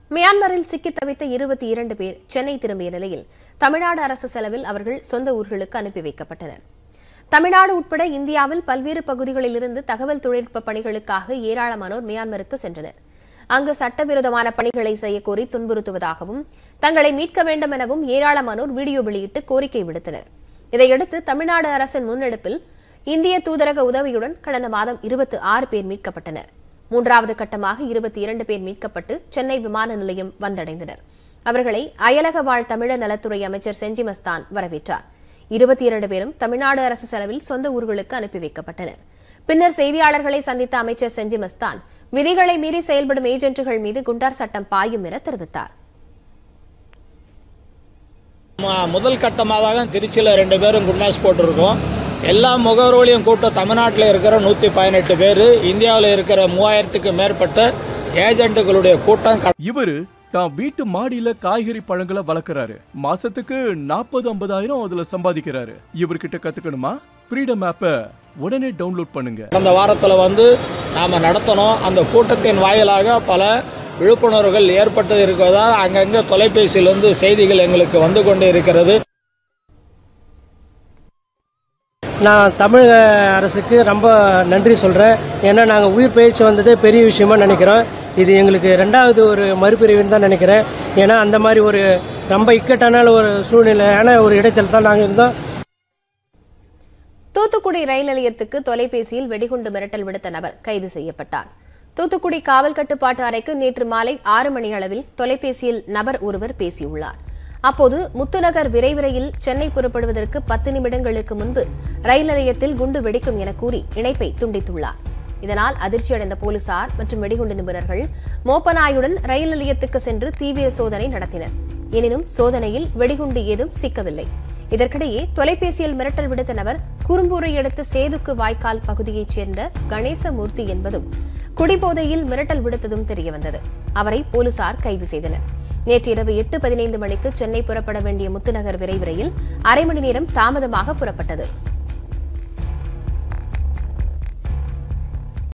மியான்மரில் சிக்கித் தவித்த இருபத்தி இரண்டு பேர் சென்னை திரும்பிய நிலையில் தமிழ்நாடு அரசு செலவில் அவர்கள் சொந்த ஊர்களுக்கு அனுப்பி வைக்கப்பட்டனர் தமிழ்நாடு உட்பட இந்தியாவில் பல்வேறு பகுதிகளிலிருந்து தகவல் தொழில்நுட்ப பணிகளுக்காக ஏராளமானோர் மியான்மருக்கு சென்றனர் அங்கு சட்டவிரோதமான பணிகளை செய்யக்கோரி துன்புறுத்துவதாகவும் தங்களை மீட்க வேண்டும் எனவும் ஏராளமானோர் வீடியோ வெளியிட்டு கோரிக்கை விடுத்தனர் இதையடுத்து தமிழ்நாடு அரசின் முன்னெடுப்பில் இந்திய தூதரக உதவியுடன் கடந்த மாதம் இருபத்தி ஆறு பேர் மீட்கப்பட்டனர் மூன்றாவது கட்டமாக இருபத்தி இரண்டு பேர் மீட்கப்பட்டு சென்னை விமான நிலையம் வந்தடைந்தனர் அவர்களை அயலக வாழ் தமிழர் நலத்துறை அமைச்சர் செஞ்சி மஸ்தான் வரவேற்றார் இருபத்தி இரண்டு பேரும் தமிழ்நாடு அரசு செலவில் சொந்த ஊர்களுக்கு அனுப்பி வைக்கப்பட்டனர் பின்னர் செய்தியாளர்களை சந்தித்த அமைச்சர் செஞ்சி மஸ்தான் விதிகளை மீறி செயல்படும் ஏஜென்ட்டுகள் மீது குண்டார் சட்டம் பாயும் என தெரிவித்தார் ம- முதல் கட்டமாக தான் திருச்சியில் ரெண்டு பேரும் குண்டாஸ் போட்டிருக்கோம் எல்லா முகவர்களையும் கூட்டம் தமிழ்நாட்டில் இருக்கிற நூற்றி பதினெட்டு பேர் இந்தியாவில் இருக்கிற மூவாயிரத்துக்கு மேற்பட்ட ஏஜென்ட்டுகளுடைய கூட்டம் க- இவரு தான் வீட்டு மாடியில காய்கறி பழங்களை வளர்க்கறாரு மாசத்துக்கு நாற்பது ஐம்பதாயிரம் அதுல சம்பாதிக்கிறாரு இவர்கிட்ட கத்துக்கணுமா ஃப்ரீடம் ஆப்பை உடனே டவுன்லோட் பண்ணுங்க கடந்த வாரத்தில் வந்து நாம் நடத்தணும் அந்த கூட்டத்தின் வாயிலாக பல விழிப்புணர்வுகள் ஏற்பட்டு இருக்கிறதால் அங்கங்கே தொலைபேசியிலிருந்து செய்திகள் எங்களுக்கு வந்து கொண்டு இருக்கிறது நான் தமிழக அரசுக்கு ரொம்ப நன்றி சொல்கிறேன் ஏன்னா நாங்கள் உயிர் பயிற்சி வந்ததே பெரிய விஷயமா நினைக்கிறோம் இது எங்களுக்கு ரெண்டாவது ஒரு மறுபிரிவுன்னு தான் நினைக்கிறேன் ஏன்னா அந்த மாதிரி ஒரு ரொம்ப இக்கட்டான ஒரு சூழ்நிலையான ஒரு இடத்துல தான் நாங்கள் இருந்தோம் தூத்துக்குடி ரயில் நிலையத்துக்கு தொலைபேசியில் வெடிகுண்டு மிரட்டல் விடுத்த நபர் கைது செய்யப்பட்டார் தூத்துக்குடி காவல் கட்டுப்பாட்டு அறைக்கு நேற்று மாலை ஆறு மணி அளவில் தொலைபேசியில் நபர் ஒருவர் பேசியுள்ளார் அப்போது முத்துநகர் விரைவு ரயில் சென்னை புறப்படுவதற்கு பத்து நிமிடங்களுக்கு முன்பு ரயில் நிலையத்தில் குண்டு வெடிக்கும் என கூறி இணைப்பை துண்டித்துள்ளார் இதனால் அதிர்ச்சியடைந்த போலீசார் மற்றும் வெடிகுண்டு நிபுணர்கள் மோப்பநாயுடன் ரயில் நிலையத்துக்கு சென்று தீவிர சோதனை நடத்தினர் எனினும் சோதனையில் வெடிகுண்டு ஏதும் சிக்கவில்லை இதற்கிடையே தொலைபேசியில் மிரட்டல் விடுத்த நபர் குறும்பூரை அடுத்த சேதுக்கு வாய்க்கால் பகுதியைச் சேர்ந்த கணேசமூர்த்தி என்பதும் குடிபோதையில் மிரட்டல் விடுத்ததும் தெரியவந்தது அவரை போலீசார் கைது செய்தனர் நேற்று இரவு எட்டு பதினைந்து மணிக்கு சென்னை புறப்பட வேண்டிய முத்துநகர் விரைவு ரயில் அரை மணி நேரம் தாமதமாக புறப்பட்டது